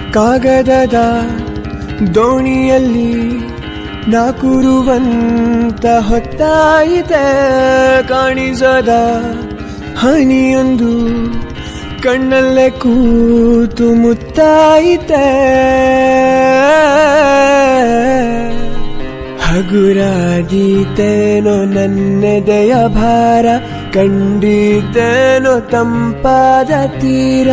ಕಾಗದದ ದೋಣಿಯಲ್ಲಿ ನಾಕುರುವಂತ ಹೊತ್ತಾಯಿತೆ ಕಾಣಿಸದ ಹನಿಯೊಂದು ಕಣ್ಣಲ್ಲೇ ಕೂತು ಮುತ್ತಾಯಿತೆ ಹಗುರಾದೀತೇನೋ ನನ್ನೆದೆಯ ಭಾರ ಕಂಡಿದ್ದೇನೋ ತಂಪಾದ ತೀರ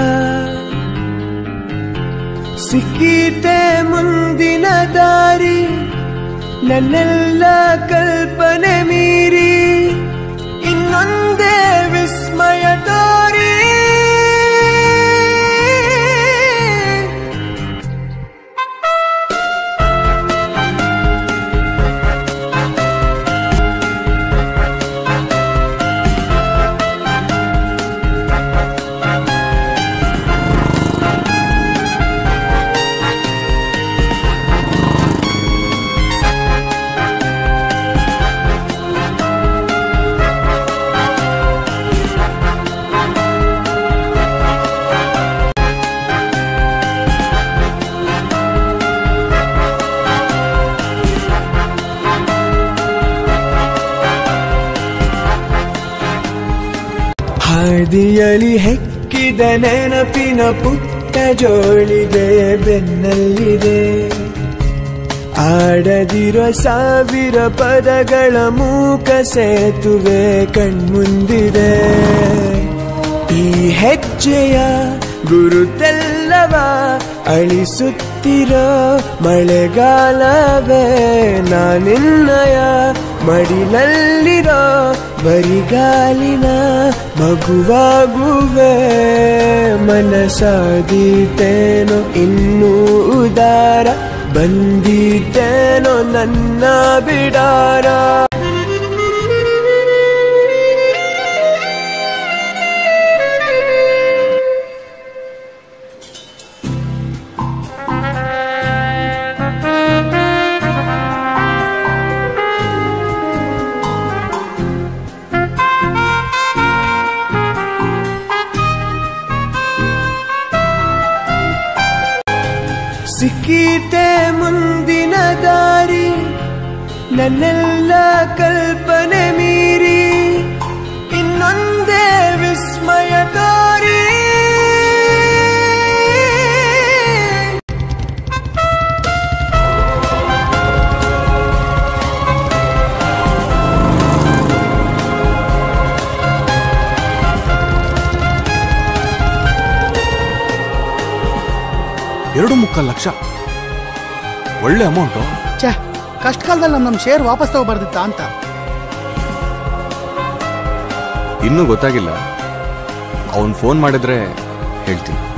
ಸಿಕ್ಕೀತೆ ಮುಂದಿನ ದಾರಿ ನನ್ನೆಲ್ಲ ಕಲ್ಪನೆ ಮೀರಿ ಇನ್ನೊಂದೇ ವಿಸ್ಮಯ ತೋರಿ ಹಾದಿಯಲಿ ಹೆಕ್ಕಿದ ನೆನಪಿನ ಪುಟ್ಟ ಜೋಳಿಗೆ ಬೆನ್ನಲ್ಲಿದೆ ಆಡದಿರೋ ಸಾವಿರ ಪದಗಳ ಮೂಕ ಸೇತುವೆ ಕಣ್ಮುಂದಿದೆ ಈ ಹೆಜ್ಜೆಯ ಗುರುತೆಲ್ಲವ ಅಳಿಸುತ್ತಿರೋ ಮಳೆಗಾಲವೇ ನಾನಿನ್ನಯ ಮಡಿಲಲ್ಲಿರೋ ಬರಿಗಾಲಿನ ಮಗುವಾಗುವೆ ಮನಸಾದೀತೇನೋ ಇನ್ನೂ ಉದಾರ ಬಂದಿದ್ದೇನೋ ನನ್ನ ಬಿಡಾರ ಸಿಕ್ಕೀತೆ ಮುಂದಿನ ದಾರಿ ನನ್ನೆಲ್ಲ ಕಲ್ಪನೆ ಮೀರಿ ಇನ್ನೊಂದೇ ವಿಸ್ಮಯ ತೋರಿ ಎರಡು ಮುಕ್ಕಾಲು ಲಕ್ಷ ಒಳ್ಳೆ ಅಮೌಂಟು ಛೇ ಕಷ್ಟ ಕಾಲದಲ್ಲಿ ನಮ್ಮ ನಮ್ಮ ಶೇರ್ ವಾಪಸ್ ತಗೋಬಾರ್ದಿತ್ತಾ ಅಂತ ಇನ್ನೂ ಗೊತ್ತಾಗಿಲ್ಲ ಅವನು ಫೋನ್ ಮಾಡಿದ್ರೆ ಹೇಳ್ತೀನಿ